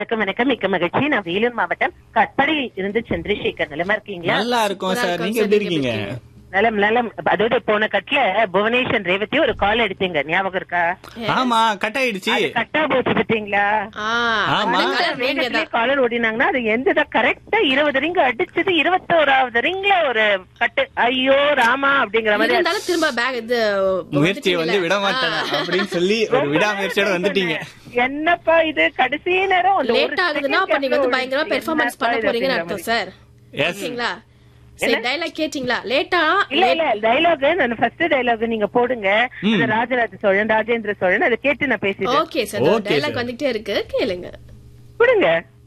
வணக்கம் வணக்கம் மிக்க மகிழ்ச்சி நான் வேலூர் மாவட்டம் கட்படியில் இருந்து சந்திரசேகர் நிலமா இருக்கீங்களா நல்லா இருக்கும் சூப்பரா சார் இருக்கும் நீங்க சார், எப்படி நீங்க இருக்கீங்க எப்படி நலம் நலம் அதோட போன கட்ல புவனேஸ்வன் ரேவதி ஒரு கால் எடுத்தீங்க ஞாபகம் இருக்கா ஆமா கட் ஆயிடுச்சு அது கட்டா போச்சு பாத்தீங்களா ஆ, ஆமா. அந்த colour நீங்க வேகத்திலே தான். காலர் ஓடினாங்கன்னா அது எந்த கரெக்டா இருபது ரிங் அடிச்சது இருபத்தோராவது ரிங்ல ஒரு கட்டு ஐயோ ராமா அப்படிங்கிற மாதிரி இருந்தாலும் திரும்ப பேக் இது முயற்சியை வந்து விட மாட்டேன் அப்படின்னு சொல்லி ஒரு விடாமுயற்சியோட வந்துட்டீங்க என்னப்பா இது கடைசி நேரம் அந்த ஒரு லேட் ஆகுதுன்னா second அப்ப நீங்க வந்து கேப்ல பயங்கரமா ஓடிச்சு. பெர்ஃபார்மன்ஸ் பண்ண என்னப்பா இது போறீங்கன்னு அப்படிங்கிற அர்த்தம் சார் எஸ் ஓகேங்களா சரி டைலாக் கேட்டிங்களா லேட்டா இல்ல இல்ல டைலாக் நான் ஃபர்ஸ்ட் டைலாக் நீங்க போடுங்க ம். அந்த ராஜராஜ சோழன் ராஜேந்திர சோழன் அதை கேட்டு நான் பேசிட்டேன் okay sir Okay, dialogue sir. வந்துட்டே இருக்கு கேளுங்க கொடுங்க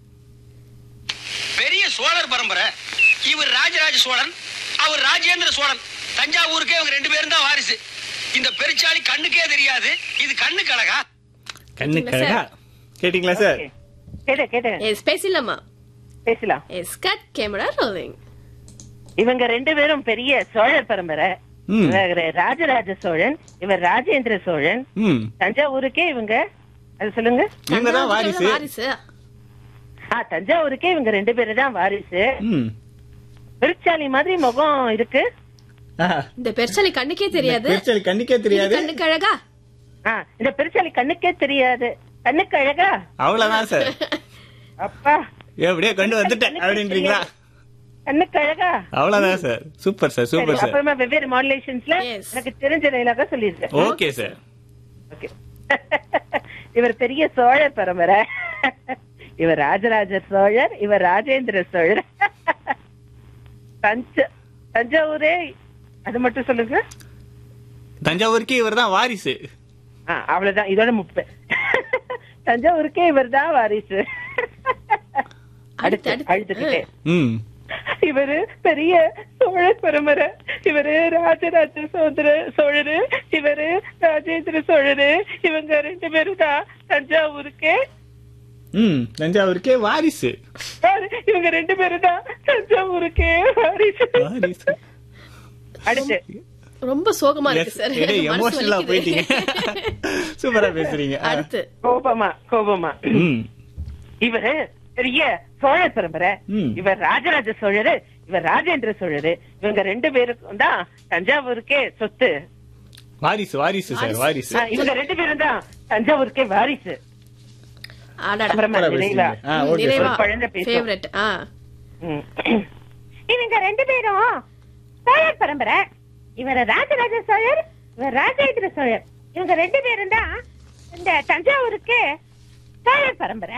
பெரிய சோழர் பரம்பரை இவர் ராஜராஜ சோழன் அவர் ராஜேந்திர சோழன் தஞ்சாவூருக்கே இவங்க ரெண்டு பேரும் தான் வாரிசு இந்த பெருச்சாளி கண்ணுக்கே தெரியாது இது கண்ணு கழகா கண்ணு கேட்டீங்களா, கழகா கேட்டீங்களா சார் Okay. கேட்டேன் கேட்டேன் எஸ் பேசலாமா பேசலாம் எஸ் கட் கேமரா ரோலிங் இவங்க ரெண்டு பேரும் பெரிய சோழர் பரம்பரை ம். இவர் ராஜராஜ சோழன் இவர் ராஜேந்திர சோழன் ம் தஞ்சாவூருக்கே இவங்க அது சொல்லுங்க இவங்க தான் வாரிசு வாரிசு ஆ தஞ்சாவூருக்கே இவங்க ரெண்டு பேரும் தான் வாரிசு ம் பெருச்சாலி மாதிரி முகம் இருக்கு ஆஹா. இந்த பெருசாலி கண்ணுக்கே தெரியாது பெருச்சாளி கண்ணுக்கே தெரியாது இது கண்ணுக்கு அழகா ஆ இந்த பெருச்சாலி கண்ணுக்கே தெரியாது கண்ணுக்கு அழகா அவ்வளவுதான் சார் அப்பா எப்படியோ கொண்டு வந்துட்டேன் அப்படின்றீங்களா கண்ணுக்கு அழகா அவ்வளவுதான் சார் சூப்பர் சார் சரி, சூப்பர் சார் அப்புறமா வெவ்வேறு மாடுலேஷன்ஸ்ல Yes. எனக்கு தெரிஞ்ச டைலாக சொல்லிருக்கேன் ஓகே சார் ஓகே இவர் பெரிய சோழர் பரம்பரை இவர் ராஜராஜ சோழர் இவர் ராஜேந்திர சோழர் தஞ்ச தஞ்சாவூரே அது மட்டும் சொல்லுங்க தஞ்சாவூருக்கே இவர் தான் வாரிசு ஆ, அவ்வளவுதான் இதோட முப்பது தஞ்சாவூருக்கே இவர் தான் வாரிசு அடுத்து அடுத்து. அழுதுகிட்டே ம் இவரு பெரிய சோழர் பரம்பரை இவரு ராஜராஜ சோதர சோழரு இவரு ராஜேந்திர சோழரு இவங்க ரெண்டு பேரும் தான் தஞ்சாவூருக்கே ம் தஞ்சாவூருக்கே வாரிசு பாரு, இவங்க ரெண்டு பேரும் தான் தஞ்சாவூருக்கே வாரிசு வாரிசு அடுத்து ரொம்ப சோகமா இருக்கு சார் எமோஷனலா போயிட்டீங்க சூப்பரா பேசுறீங்க ஆ. அடுத்து கோபமா கோபமா ம் இவரு பெரிய சோழர் பரம்பரை ம். இவர் ராஜராஜ சோழரு இவர் ராஜேந்திர சோழரு இவங்க ரெண்டு பேருக்கும் தான் தஞ்சாவூருக்கே சொத்து வாரிசு வாரிசு சார் வாரிசு ஆ, இவங்க ரெண்டு பேரும் தான் தஞ்சாவூருக்கே வாரிசு அடடா. அப்புறமா சூப்பரா நிறைவா பேசுறீங்க. ஆ, ஓகே நிறைவா ஒரு குழந்தை பேசும். ஃபேவரட் ஆ ம். இவங்க ரெண்டு பேரும் சோழர் பரம்பரை இவர் ராஜராஜ சோழர் இவர் ராஜேந்திர சோழர் இவங்க ரெண்டு பேரும் தான் இந்த தஞ்சாவூருக்கு சோழர் பரம்பரை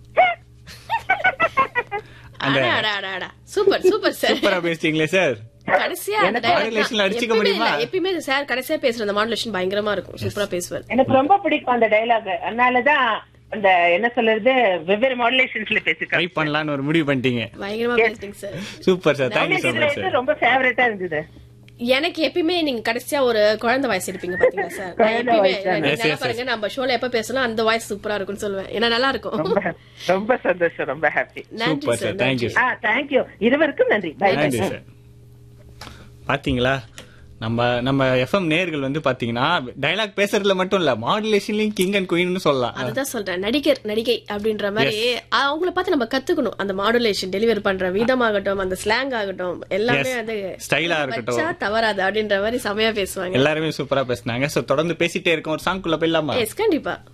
அந்த அடா, அடா, அடா, அடா. சூப்பர் சூப்பர் சார் சூப்பரா பேசுறீங்களே சார் கடைசியா அந்த எனக்கு dialogue modulation தான். அடிச்சுக்க எப்பயுமே முடியுமா? இல்ல, எப்பயுமே சார் கடைசியா பேசுற அந்த மாடுலேஷன் பயங்கரமா இருக்கும் சூப்பரா பேசுவார் எனக்கு ரொம்ப பிடிக்கும் அந்த டைலாக் அதனாலதான் அந்த என்ன சொல்றது வெவ்வேறு மாடுலேஷன்ஸ்ல ட்ரை பேசிருக்காங்க பண்ணலாம்னு ஒரு முடிவு பண்ணிட்டீங்க பயங்கரமா பேசுறீங்க சார் சூப்பர் சார் தேங்க்யூ உங்களுக்கு ஸோ இதுல மச் எது சார் ரொம்ப ஃபேவரட்டா இருந்தது எனக்கு எப்பயுமே நீங்க கடைசியா ஒரு குழந்தை வாய்ஸ் இருப்பீங்க பாத்தீங்களா சார் நான் குழந்தை எப்பயுமே voice தானே? நீங்க Yes, நல்லா yes, பாருங்க நம்ம ஷோல எப்ப பேசலாம் அந்த வாய்ஸ் சூப்பரா இருக்கும்னு சொல்லுவேன் ஏன்னா நல்லா இருக்கும் ரொம்ப ரொம்ப சந்தோஷம் ரொம்ப ஹாப்பி நன்றி super sir sir thank you ah thank you இருவருக்கும் நன்றி பை நன்றி சார் பாத்தீங்களா நம்ம நம்ம எஃப்எம் நேர்கள் வந்து பாத்தீங்கன்னா டைலாக் பேசுறதுல மட்டும் இல்ல மாடுலேஷன்லயும் கிங் அண்ட் குயின்னு சொல்லலாம் அதுதான் சொல்றேன் நடிகர் நடிகை அப்படின்ற மாதிரி அவங்கள பார்த்து நம்ம கத்துக்கணும் அந்த மாடுலேஷன் டெலிவரி பண்ற விதமாகட்டும் அந்த ஸ்லாங் ஆகட்டும் எல்லாமே Yes. வந்து Style ஆ இருக்கட்டும். வச்சா தவறாது அப்படின்ற மாதிரி செமையா பேசுவாங்க எல்லாருமே சூப்பரா பேசுனாங்க சோ தொடர்ந்து பேசிட்டே இருக்கோம் ஒரு சாங் குள்ள போயிடலாமா எஸ் கண்டிப்பா